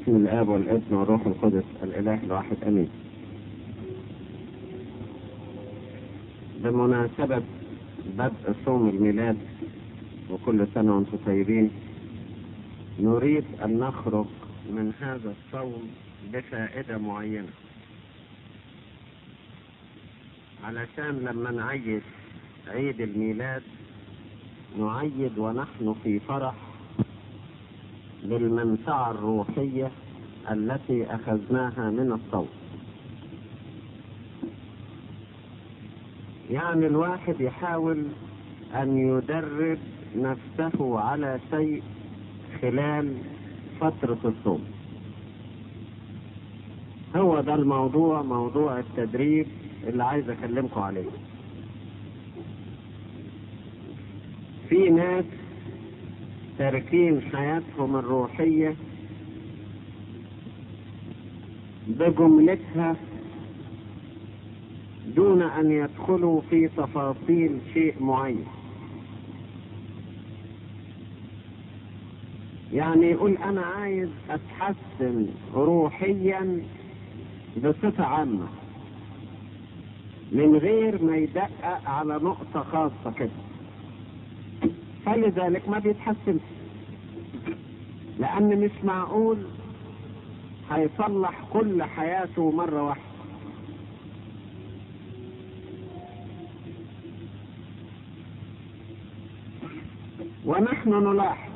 باسم الاب والابن والروح القدس الاله الواحد امين بمناسبة بدء صوم الميلاد وكل سنة وانتم طيبين نريد ان نخرج من هذا الصوم بفائدة معينة علشان لما نعيد عيد الميلاد نعيد ونحن في فرح بالمنفعة الروحية التي أخذناها من الصوم يعني الواحد يحاول أن يدرب نفسه على شيء خلال فترة الصوم هو ده الموضوع موضوع التدريب اللي عايز أكلمكم عليه في ناس تاركين حياتهم الروحية بجملتها دون أن يدخلوا في تفاصيل شيء معين يعني يقول أنا عايز أتحسن روحيا بصفة عامة من غير ما يدقق على نقطة خاصة كده فلذلك ما بيتحسنش لأن مش معقول هيصلح كل حياته مرة واحدة ونحن نلاحظ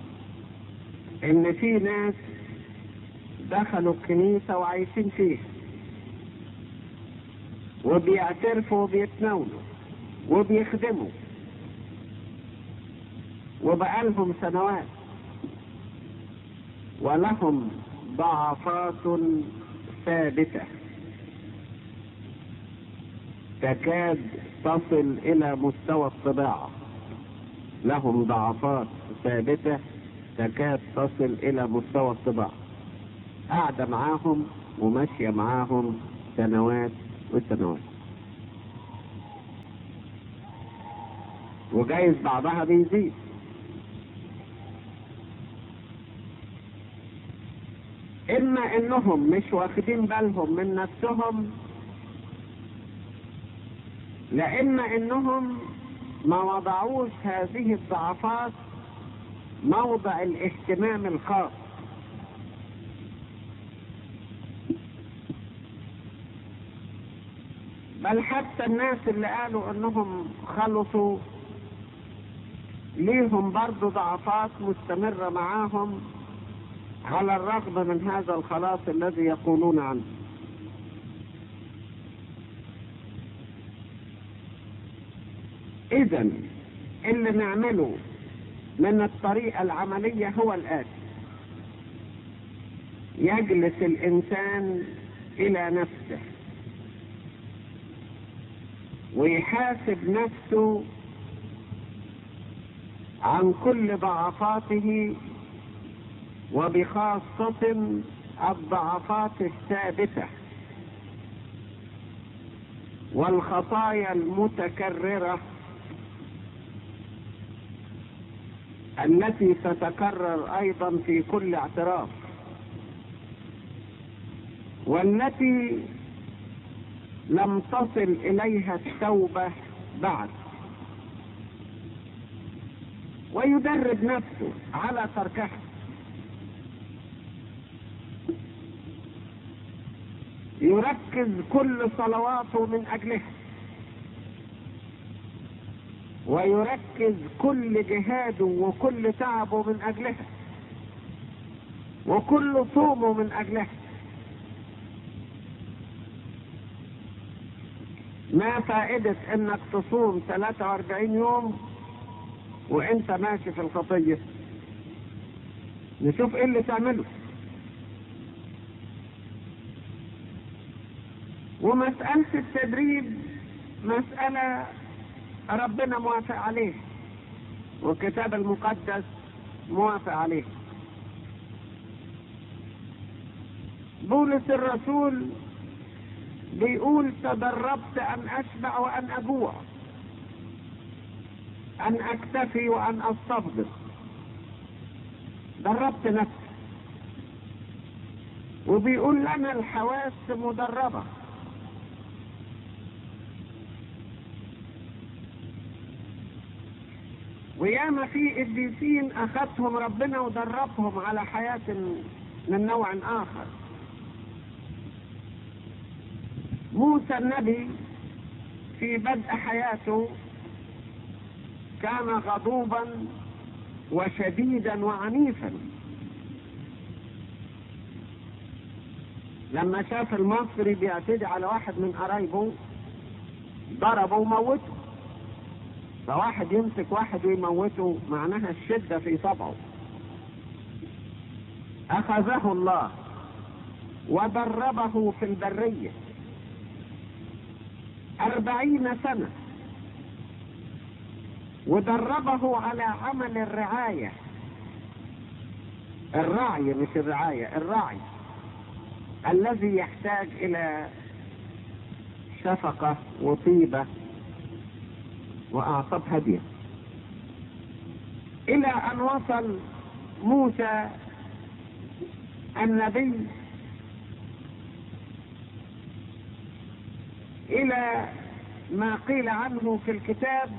ان في ناس دخلوا الكنيسة وعايشين فيها وبيعترفوا وبيتناولوا وبيخدموا وبقالهم سنوات ولهم ضعفات ثابتة تكاد تصل إلى مستوى الطباعة لهم ضعفات ثابتة تكاد تصل إلى مستوى الطباعة قاعدة معاهم وماشية معاهم سنوات وسنوات وجايز بعضها بيزيد اما انهم مش واخدين بالهم من نفسهم لا اما انهم ما وضعوش هذه الضعفات موضع الاهتمام الخاص بل حتى الناس اللي قالوا انهم خلصوا ليهم برضو ضعفات مستمرة معاهم على الرغم من هذا الخلاص الذي يقولون عنه اذا اللي نعمله من الطريقة العملية هو الآتي يجلس الإنسان إلى نفسه ويحاسب نفسه عن كل ضعفاته وبخاصة الضعفات الثابتة والخطايا المتكررة التي تتكرر أيضا في كل اعتراف والتي لم تصل إليها التوبة بعد ويدرب نفسه على تركها يركز كل صلواته من أجلها ويركز كل جهاده وكل تعبه من أجلها وكل صومه من أجلها ما فائدة انك تصوم 43 يوم وانت ماشي في الخطية نشوف ايه اللي تعمله ومسألة التدريب مسألة ربنا موافق عليه والكتاب المقدس موافق عليه بولس الرسول بيقول تدربت ان اشبع وان اجوع ان اكتفي وان استفضل دربت نفسي وبيقول لنا الحواس مدربة وياما في قديسين أخذهم ربنا ودربهم على حياة من نوع آخر موسى النبي في بدء حياته كان غضوبا وشديدا وعنيفا لما شاف المصري بيعتدي على واحد من قرايبه ضربه وموته فواحد يمسك واحد ويموته معناها الشدة في طبعه أخذه الله ودربه في البرية أربعين سنة ودربه على عمل الرعاية الرعي مش الرعاية الرعي الذي يحتاج إلى شفقة وطيبة وأعصاب هادية إلى أن وصل موسى النبي إلى ما قيل عنه في الكتاب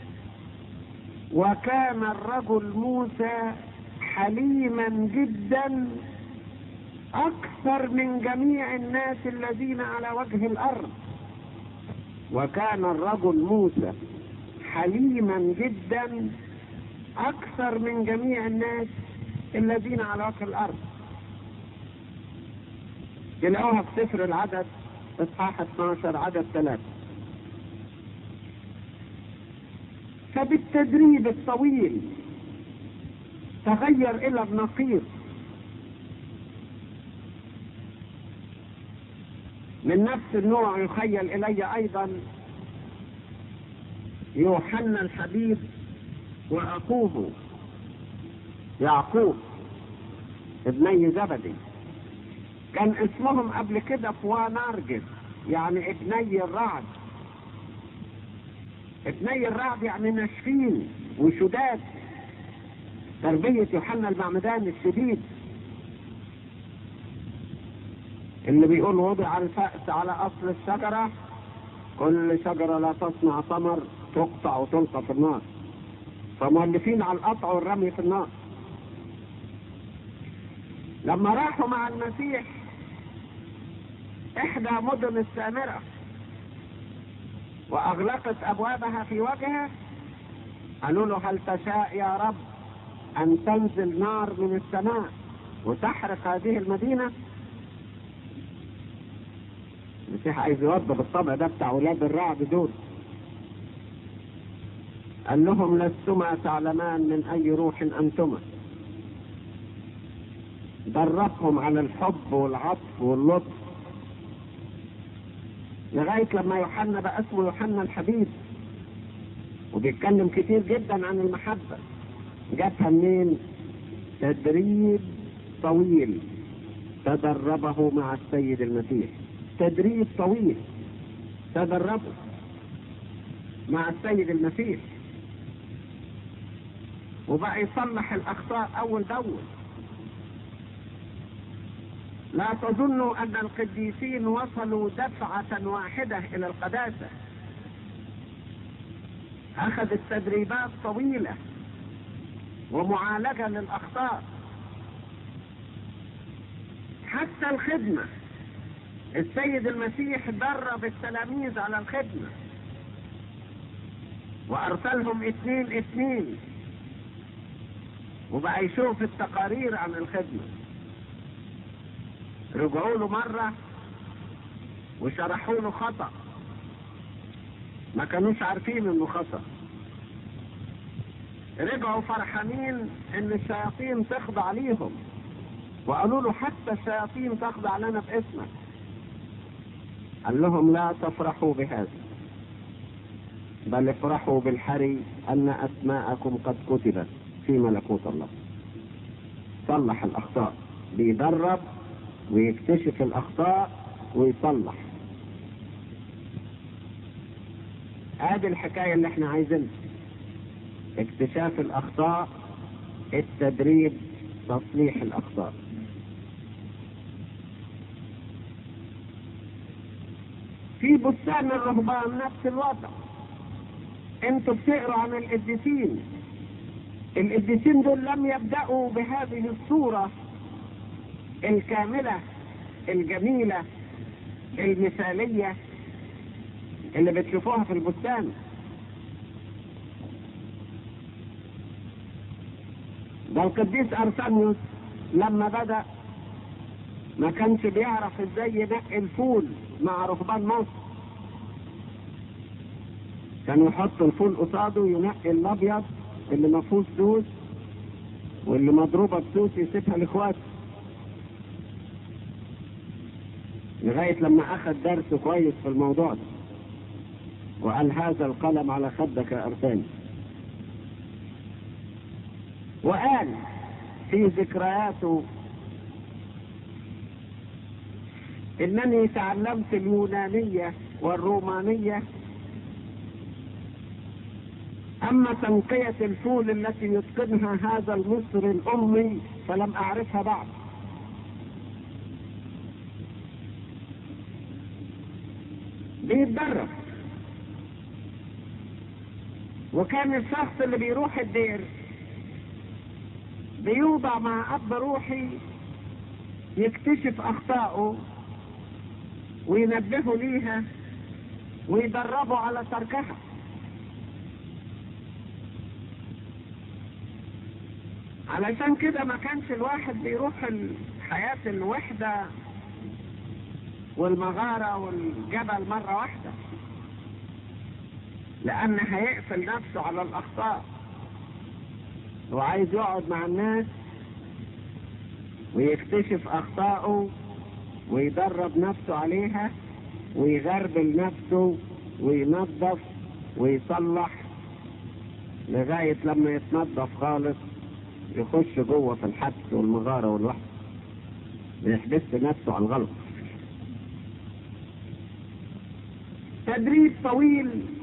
وكان الرجل موسى حليما جدا أكثر من جميع الناس الذين على وجه الأرض وكان الرجل موسى حليما جدا أكثر من جميع الناس الذين على وجه الأرض تلاقوها في سفر العدد إصحاح 12 عدد ثلاثة فبالتدريب الطويل تغير إلى النقيض من نفس النوع يخيل إلي أيضا يوحنا الحبيب وأخوه يعقوب ابني زبدي كان اسمهم قبل كده فوانارجس يعني ابني الرعد ابني الرعد يعني ناشفين وشداد تربية يوحنا المعمدان الشديد اللي بيقول وضع الفأس على أصل الشجرة كل شجرة لا تصنع ثمر تقطع وتلقى في النار فمؤلفين على القطع والرمي في النار لما راحوا مع المسيح إحدى مدن السامرة وأغلقت أبوابها في وجهه قالوا له هل تشاء يا رب أن تنزل نار من السماء وتحرق هذه المدينة المسيح عايز يوضب الطبع ده بتاع ولاد الرعد دول قال لهم لستما تعلمان من أي روح أنتما دربهم على الحب والعطف واللطف لغاية لما يوحنا بقى اسمه يوحنا الحبيب وبيتكلم كتير جدا عن المحبة جاتها منين تدريب طويل تدربه مع السيد المسيح تدريب طويل تدربه مع السيد المسيح وبقى يصلح الأخطاء أول بأول لا تظنوا أن القديسين وصلوا دفعة واحدة إلى القداسة أخذت تدريبات طويلة ومعالجة للأخطاء حتى الخدمة السيد المسيح درب التلاميذ على الخدمة وأرسلهم اثنين اثنين وبقى يشوف التقارير عن الخدمة رجعوا له مرة وشرحوا له خطأ ما كانوش عارفين انه خطأ رجعوا فرحانين ان الشياطين تخضع ليهم وقالوا له حتى الشياطين تخضع لنا باسمك قال لهم لا تفرحوا بهذا بل افرحوا بالحري ان اسماءكم قد كتبت في ملكوت الله صلح الاخطاء بيدرب ويكتشف الاخطاء ويصلح ادي الحكايه اللي احنا عايزينها اكتشاف الاخطاء التدريب تصليح الاخطاء في بستان الرهبان نفس الوضع انتوا بتقروا عن القديسين القديسين دول لم يبدأوا بهذه الصورة الكاملة الجميلة المثالية اللي بتشوفوها في البستان ده القديس ارسانيوس لما بدأ ما كانش بيعرف ازاي ينقي الفول مع رهبان مصر كان يحط الفول قصاده ينقي الابيض اللي ما فيهوش سوس واللي مضروبه بسوس يسيبها لاخواته لغايه لما اخذ درس كويس في الموضوع ده وقال هذا القلم على خدك يا ارساني وقال في ذكرياته انني تعلمت اليونانيه والرومانيه أما تنقية الفول التي يتقنها هذا المصري الأمي فلم أعرفها بعد بيتدرب وكان الشخص اللي بيروح الدير بيوضع مع أب روحي يكتشف أخطائه وينبهه ليها ويدربه على تركها علشان كده ما كانش الواحد بيروح حياة الوحدة والمغارة والجبل مرة واحدة لأن هيقفل نفسه على الأخطاء وعايز يقعد مع الناس ويكتشف أخطائه ويدرب نفسه عليها ويغربل نفسه وينظف ويصلح لغاية لما يتنظف خالص يخش جوه في الحبس والمغارة والوحدة بيحبس نفسه على الغلط تدريب طويل